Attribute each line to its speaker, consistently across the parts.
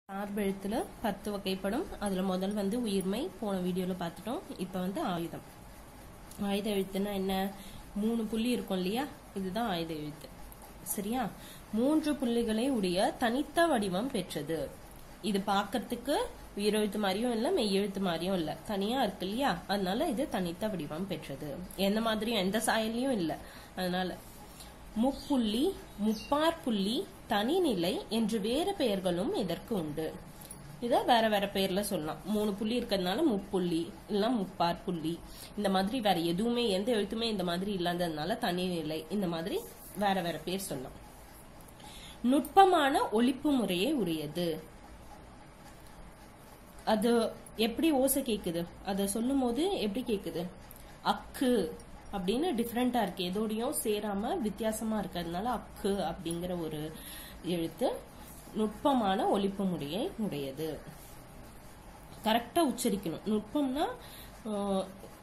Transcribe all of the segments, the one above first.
Speaker 1: சார்பெழுத்துல பத்து வகைப்படும் அதுல முதல் வந்து உயிர்மை போன வீடியோல பார்த்துட்டோம் இப்ப வந்து ஆயுதம் ஆயுத எழுத்துனா என்ன மூணு புள்ளி இருக்கும் இல்லையா இதுதான் ஆயுத எழுத்து சரியா மூன்று புள்ளிகளை உடைய தனித்த வடிவம் பெற்றது இது பார்க்கறதுக்கு உயிரெழுத்து மாதிரியும் இல்ல மெய்யெழுத்து மாதிரியும் இல்ல தனியா இருக்கு இல்லையா அதனால இது தனித்த வடிவம் பெற்றது எந்த மாதிரியும் எந்த சாயல்லையும் இல்ல அதனால முப்புள்ளி முப்பார் புள்ளி தனிநிலை என்று வேறு பெயர்களும் இதற்கு உண்டு இத வேற வேற பெயர்ல சொல்லலாம் மூணு புள்ளி இருக்கிறதுனால முப்புள்ளி இல்ல முப்பார் புள்ளி இந்த மாதிரி வேற எதுவுமே எந்த எழுத்துமே இந்த மாதிரி இல்லாததுனால தனிநிலை இந்த மாதிரி வேற வேற பேர் சொல்லலாம் நுட்பமான ஒழிப்பு முறையே உரியது அது எப்படி ஓசை கேக்குது அத சொல்லும் போது எப்படி கேக்குது அக்கு அப்படின்னு டிஃப்ரெண்டா இருக்கு எதோடையும் சேராம வித்தியாசமா இருக்கிறதுனால அக்கு அப்படிங்கிற ஒரு எழுத்து நுட்பமான ஒலிப்பு முறையை உடையது கரெக்டா உச்சரிக்கணும் நுட்பம்னா ஆஹ்,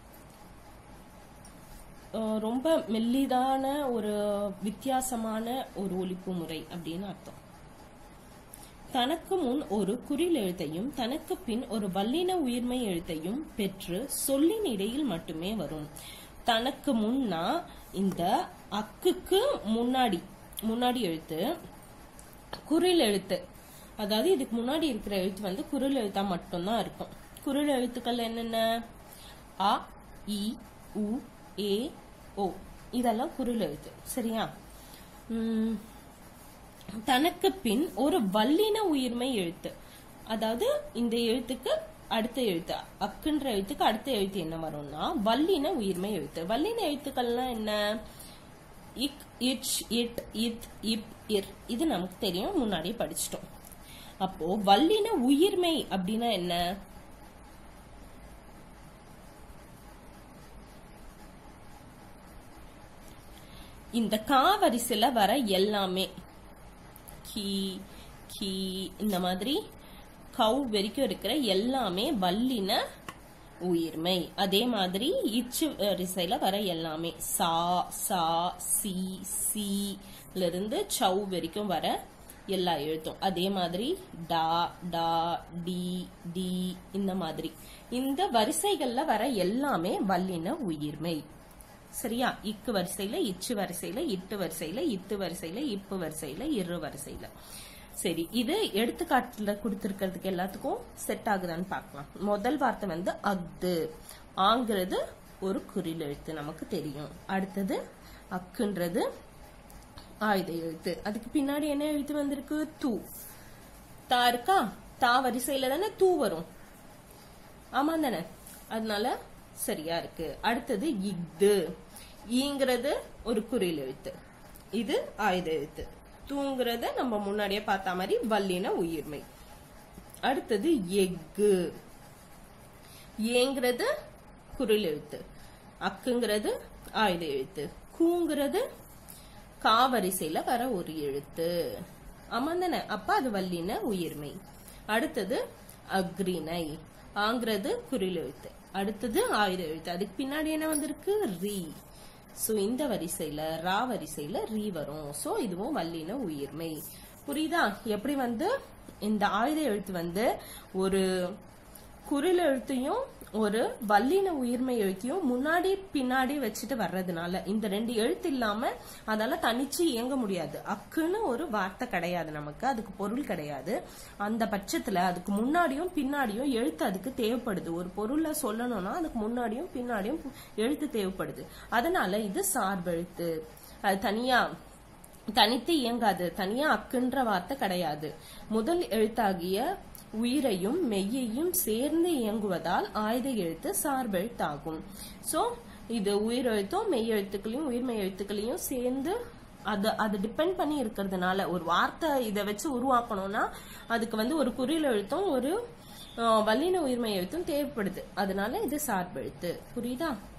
Speaker 1: ஆஹ், ரொம்ப மெல்லிதான ஒரு வித்தியாசமான ஒரு ஒலிப்பு முறை அப்படின்னு அர்த்தம் தனக்கு முன் ஒரு குறில் எழுத்தையும் தனக்கு பின் ஒரு வல்லின உயிர்மை எழுத்தையும் பெற்று சொல்லின் இடையில் மட்டுமே வரும் தனக்கு முன்னா இந்த அக்குக்கு முன்னாடி முன்னாடி எழுத்து குரில் எழுத்து அதாவது இதுக்கு முன்னாடி இருக்கிற எழுத்து வந்து குரில் எழுத்தா மட்டும்தான் இருக்கும் குரில் எழுத்துக்கள் என்னென்ன அ இ உ ஏ ஓ இதெல்லாம் குரில் எழுத்து சரியா உம் தனக்கு பின் ஒரு வல்லின உயிர்மை எழுத்து அதாவது இந்த எழுத்துக்கு அடுத்த எழுத்து அக்குன்ற எழுத்துக்கு அடுத்த எழுத்து என்ன வரும்னா வல்லின உயிர்மை எழுத்து வல்லின எழுத்துக்கள்லாம் என்ன இக் இச் இட் இத் இப் இர் இது நமக்கு தெரியும் முன்னாடியே படிச்சிட்டோம் அப்போ வல்லின உயிர்மை அப்படின்னா என்ன இந்த கா வரிசையில வர எல்லாமே கி கி இந்த மாதிரி கவ் வரைக்கும் இருக்கிற எல்லாமே வல்லின உயிர்மை அதே மாதிரி இச்சு வரிசையில வர எல்லாமே சா சா சி சி ல இருந்து சவ் வரைக்கும் வர எல்லா எழுத்தும் அதே மாதிரி டா டா டி டி இந்த மாதிரி இந்த வரிசைகள்ல வர எல்லாமே வல்லின உயிர்மை சரியா இக்கு வரிசையில இச்சு வரிசையில இட்டு வரிசையில இத்து வரிசையில இப்பு வரிசையில இரு வரிசையில சரி இது எடுத்துக்காட்டுல கொடுத்திருக்கிறதுக்கு எல்லாத்துக்கும் செட் ஆகுதான்னு பார்க்கலாம் முதல் வார்த்தை வந்து அஃது ஆங்கிறது ஒரு குறில் எழுத்து நமக்கு தெரியும் அடுத்தது அக்குன்றது ஆயுத எழுத்து அதுக்கு பின்னாடி என்ன எழுத்து வந்திருக்கு தூ தா இருக்கா தா வரிசையில தானே தூ வரும் ஆமா தானே அதனால சரியா இருக்கு அடுத்தது இஃது ஈங்கிறது ஒரு குறில் எழுத்து இது ஆயுத எழுத்து தூங்கிறத நம்ம முன்னாடியே பார்த்த மாதிரி வல்லின உயிர்மை அடுத்தது எஃகு ஏங்கிறது குரில் எழுத்து அக்குங்கிறது ஆயுத எழுத்து கூங்கிறது காவரிசையில வர ஒரு எழுத்து ஆமாந்தானே அப்ப அது வல்லின உயிர்மை அடுத்தது அக்ரிணை ஆங்கிறது குறில் எழுத்து அடுத்தது ஆயுத எழுத்து அதுக்கு பின்னாடி என்ன வந்திருக்கு ரீ சோ இந்த வரிசையில ரா வரிசையில ரீ வரும் சோ இதுவும் வல்லின உயிர்மை புரியுதா எப்படி வந்து இந்த ஆயுத எழுத்து வந்து ஒரு குரில் எழுத்தையும் ஒரு வல்லின உயிர்மை எழுத்தையும் முன்னாடி பின்னாடி வச்சுட்டு வர்றதுனால இந்த ரெண்டு எழுத்து இல்லாம அதால தனிச்சு இயங்க முடியாது அக்குன்னு ஒரு வார்த்தை கிடையாது நமக்கு அதுக்கு பொருள் கிடையாது அந்த பட்சத்துல அதுக்கு முன்னாடியும் பின்னாடியும் எழுத்து அதுக்கு தேவைப்படுது ஒரு பொருளை சொல்லணும்னா அதுக்கு முன்னாடியும் பின்னாடியும் எழுத்து தேவைப்படுது அதனால இது சார்பெழுத்து அது தனியா தனித்து இயங்காது தனியா அக்குன்ற வார்த்தை கிடையாது முதல் எழுத்தாகிய உயிரையும் மெய்யையும் சேர்ந்து இயங்குவதால் ஆயுத எழுத்து சார்பெழுத்தாகும் சோ இது உயிர் எழுத்தும் மெய் எழுத்துக்களையும் உயிர்மெய் எழுத்துக்களையும் சேர்ந்து அது அது டிபெண்ட் பண்ணி இருக்கிறதுனால ஒரு வார்த்தை இதை வச்சு உருவாக்கணும்னா அதுக்கு வந்து ஒரு குறில் எழுத்தும் ஒரு அஹ், வல்லின உயிர்மெய் எழுத்தும் தேவைப்படுது அதனால இது சார்பெழுத்து புரியுதா